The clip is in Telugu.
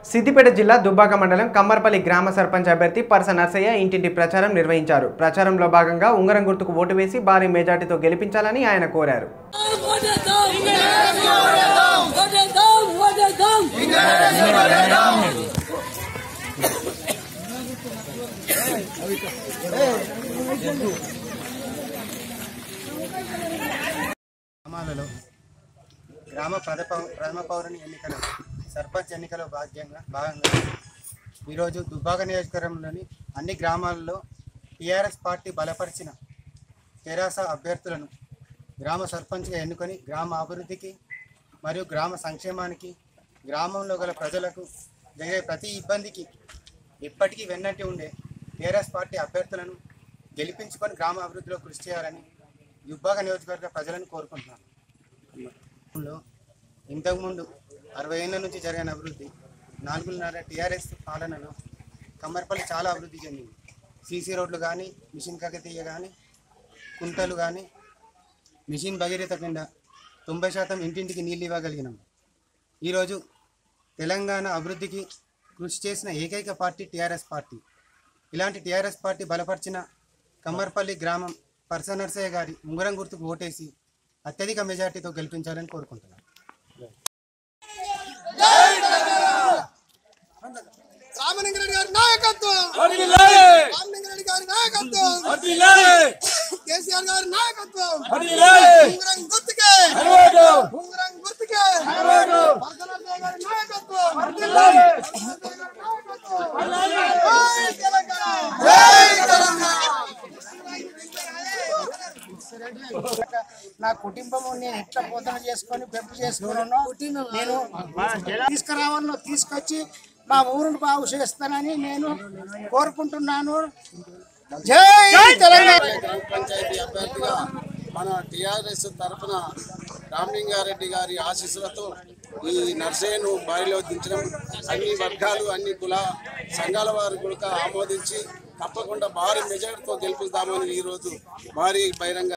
సిద్దిపేట జిల్లా దుబ్బాక మండలం కమ్మర్పల్లి గ్రామ సర్పంచ్ అభ్యర్థి పరస నర్సయ్య ఇంటింటి ప్రచారం నిర్వహించారు ప్రచారంలో భాగంగా ఉంగరం గుర్తుకు ఓటు వేసి భారీ మెజార్టీతో గెలిపించాలని ఆయన కోరారు గ్రామాలలో గ్రామ ప్రథమ ప్రథమ పౌరుని ఎన్నికల సర్పంచ్ ఎన్నికలో భాగ్యంగా భాగంగా ఈరోజు దుబ్బాక నియోజకవర్గంలోని అన్ని గ్రామాలలో టీఆర్ఎస్ పార్టీ బలపరిచిన తెరాస అభ్యర్థులను గ్రామ సర్పంచ్గా ఎన్నుకొని గ్రామ అభివృద్ధికి మరియు గ్రామ సంక్షేమానికి గ్రామంలో గల ప్రజలకు జరిగే ప్రతి ఇబ్బందికి ఇప్పటికీ వెన్నట్టి ఉండే టీఆర్ఎస్ పార్టీ అభ్యర్థులను గెలిపించుకొని గ్రామ అభివృద్ధిలో కృషి చేయాలని దుబ్బాక నియోజకవర్గ ప్రజలను కోరుకుంటున్నాను లో ఇంతకుముందు అరవై ఏళ్ళ నుంచి జరిగిన అభివృద్ధి నాలుగున్నర టీఆర్ఎస్ పాలనలో కమ్మర్పల్లి చాలా అభివృద్ధి చెందింది సీసీ రోడ్లు కానీ మిషన్ కగతీయ కానీ కుంటలు కానీ మిషన్ భగీరథ కింద తొంభై శాతం ఇంటింటికి నీళ్ళు ఇవ్వగలిగినాం ఈరోజు తెలంగాణ అభివృద్ధికి కృషి చేసిన ఏకైక పార్టీ టీఆర్ఎస్ పార్టీ ఇలాంటి టీఆర్ఎస్ పార్టీ బలపరిచిన కమ్మర్పల్లి గ్రామం పర్స నర్సయ్య గారి ఉంగరం గుర్తుకు ఓటేసి అత్యధిక మెజార్టీతో గెలిపించాలని కోరుకుంటున్నాను రామలింగారెడ్డి గారి నాయకత్వం రామలింగారెడ్డి గారి నాయకత్వం కేసీఆర్ గారి నాయకత్వం ఉంగరం గుర్తుకే ఉంగరం గుర్తుకే వర్ధనరావు గారి నాయకత్వం వర్ధనరావు గారి నాయకత్వం. జై తెలంగాణ జై తెలంగాణ నా కుటుంబం నేను ఎట్లా పోతన చేసుకొని పెంపు చేసుకున్నానో నేను తీసుకురావాలనో తీసుకొచ్చి మా ఊరును బాగు చేస్తానని నేను కోరుకుంటున్నాను జై తెలంగాణ గ్రామ పంచాయతీ అభ్యర్థిగా మన టిఆర్ఎస్ తరఫున రామలింగారెడ్డి గారి ఆశీస్సులతో ఈ నర్సయ్యను బారిలో దించడం అన్ని వర్గాలు అన్ని కుల సంఘాల వారు కూడా ఆమోదించి తప్పకుండా భారీ మెజార్టీతో గెలిపిస్తామని ఈరోజు భారీ బహిరంగ